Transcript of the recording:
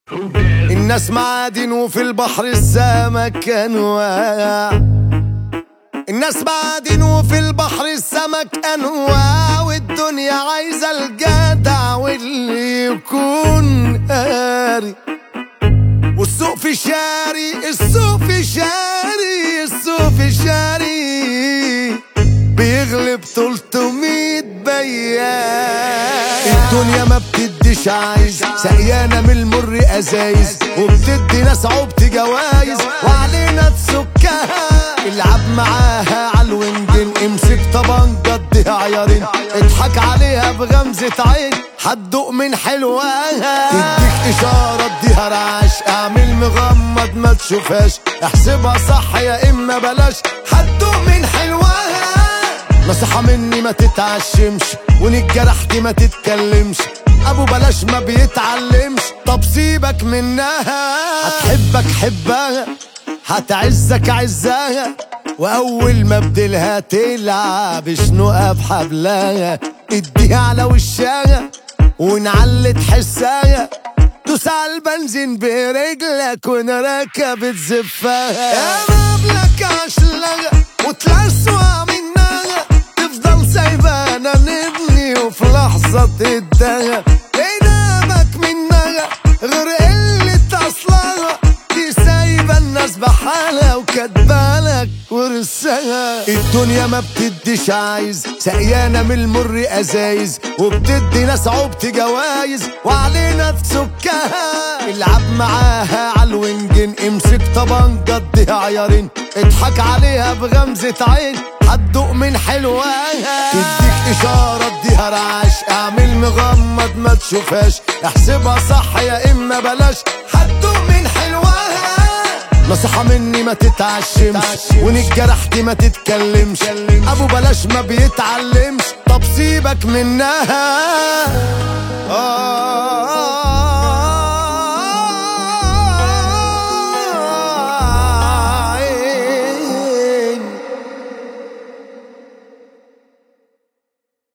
الناس معادن وفي البحر السمك انواع الناس معادن وفي البحر السمك انواع والدنيا عايزه الجدع واللي يكون قاري والسوق في شاري السوق في شاري السوق في شاري بيغلب 300 بيان الدنيا ما بتديش عايز سقيانة من المر ازايز وبتدي ناس عبط جوايز وعلينا تسكها العب معاها عالوينجن امسك طبنجة اديها عيارين اضحك عليها بغمزة عين هتدوق من حلوها تديك اشارة اديها رعاش اعمل مغمض ما تشوفهاش احسبها صح يا اما بلاش هتدوق من حلوها نصيحة مني ما تتعشمش وان اتجرحت ما تتكلمش ابو بلاش ما بيتعلمش طب سيبك منها هتحبك حبها هتعزك عزها واول ما بدلها تلعب شنقها بحبلها اديها على وشها ونعلي تحسها دوس على البنزين برجلك وانا راكب تزفها يا مبلك عشلها وتلسوع منها تفضل سايبانا نبني وفي لحظة تدها قدامك منها غير قلة أصلها دي سايبة الناس بحالها وكاتبالك ورثها الدنيا ما بتديش عايز سقيانة من المر ازايز وبتدي ناس عبط جوايز وعلينا تسكها العب معاها عالوينجن امسك طبنجة اديها عيارين اضحك عليها بغمزة عين هتدوق من حلوها تديك اشارة اديها رعاش اعمل مغمض ما تشوفهاش احسبها صح يا اما بلاش هتدوق من حلوها نصيحة مني ما تتعشمش وان اتجرحت ما تتكلمش ابو بلاش ما بيتعلمش طب سيبك منها آه